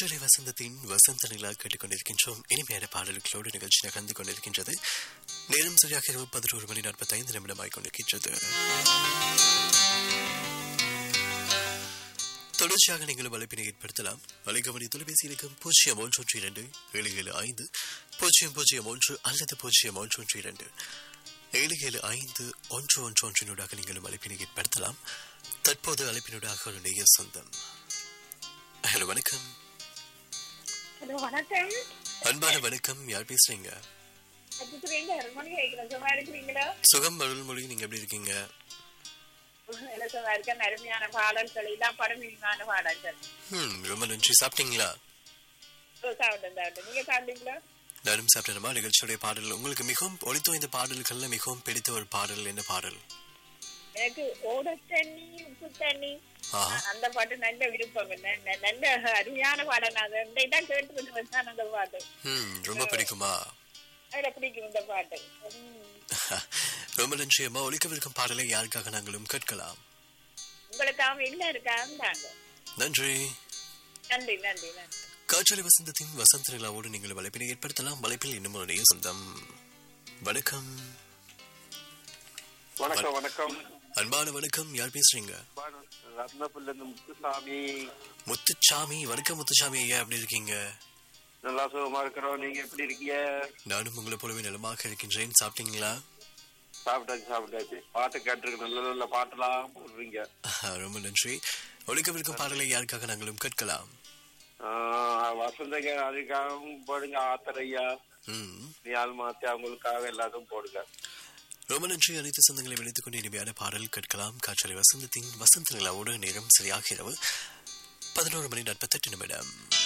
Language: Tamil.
காற்றலை வசந்தத்தின் வசந்த நிலா கேட்டுக்கொண்டிருக்கின்றோம் இனிமையான பாடல்களோடு நிகழ்ச்சி நகர்ந்து கொண்டிருக்கின்றது நேரம் சரியாக இரவு பதினோரு மணி நாற்பத்தைந்து நிமிடமாய் கொண்டிருக்கின்றது தொடர்ச்சியாக நீங்களும் அழைப்பினை ஏற்படுத்தலாம் அலைகவனி தொலைபேசி இலக்கம் பூஜ்ஜியம் ஒன்று ஒன்று இரண்டு ஏழு ஏழு ஐந்து பூஜ்ஜியம் பூஜ்ஜியம் ஒன்று அல்லது பூஜ்ஜியம் ஒன்று ஒன்று இரண்டு ஏழு ஏழு ஐந்து ஒன்று ஒன்று ஒன்றினூடாக நீங்களும் அழைப்பினை ஏற்படுத்தலாம் தற்போது அழைப்பினூடாக ஒரு நேய சொந்தம் ஹலோ வணக்கம் ஹலோ வணக்கம் அன்பான வணக்கம் யார் பேசுறீங்க அஜித்துறீங்க அருமணி கேட்கிறேன் சும்மா இருக்கிறீங்களா சுகம் அருள்மொழி நீங்க எப்படி இருக்கீங்க நல்ல சும்மா இருக்கேன் அருமையான பாடல்கள் எல்லாம் பரமையான பாடல்கள் ம் ரொம்ப நன்றி சாப்பிட்டீங்களா சாப்பிட்டேன் சாப்பிட்டேன் நீங்க சாப்பிட்டீங்களா நானும் சாப்பிட்டேனமா நிகழ்ச்சியுடைய பாடல் உங்களுக்கு மிகவும் ஒளித்தோ இந்த பாடல்கள்ல மிகவும் பிடித்த ஒரு பாடல் என்ன பாடல் எனக்கு ஓட தண்ணி உப்பு தண்ணி ஆஹா அந்த பாட்டு நல்ல விருப்பம் ந- ந- நல்ல அருமையான பாடல் நான் அதை தான் கேட்டு தான் அந்த பாட்டு ம் ரொம்ப பிடிக்குமா அதில் பிடிக்கும் இந்த பாட்டு ம். ரொம்ப நன்றி அம்மா ஒழிக்கவிருக்கும் பாடலை யாருக்காக நாங்களும் கேட்கலாம் உங்களுக்காக இல்ல இருக்காங்க நன்றி நன்றி நன்றி நன்றி காற்றலை வசந்தத்தின் வசந்த நிலாவோடு நீங்கள் வலைப்பினை ஏற்படுத்தலாம் வலைப்பில் இன்னும் ஒரு நேய சொந்தம் வணக்கம் வணக்கம் வணக்கம் அன்பான வணக்கம் யார் பேசுறீங்க ரத்னபுல்ல இருந்து முத்துசாமி முத்துச்சாமி வணக்கம் முத்துச்சாமி ஐயா எப்படி இருக்கீங்க நல்லா சுகமா இருக்கிறோம் நீங்க எப்படி இருக்கீங்க நானும் உங்களை போலவே நலமாக இருக்கின்றேன் சாப்பிட்டீங்களா சாப்பிட்டாச்சு சாப்பிட்டாச்சு பாட்டு கேட்டிருக்கு நல்ல நல்ல பாட்டெல்லாம் போடுறீங்க ஆஹா, ரொம்ப நன்றி ஒழிக்கவிருக்கும் பாடலை யாருக்காக நாங்களும் கேட்கலாம் ஆஹ் வசந்தங்க அதுக்காகவும் போடுங்க ஆத்தரையா ம் நியால் மாத்தி அவங்களுக்காக எல்லாத்தையும் போடுங்க ரொம்ப நன்றி அனைத்து சொந்தங்களை இணைத்துக் கொண்டு இனிமையான பாடல் கேட்கலாம் காற்றலை வசந்தத்தின் வசந்த நிலாவோடு நேரம் சரியாக இரவு பதினோரு மணி நாற்பத்தெட்டு நிமிடம்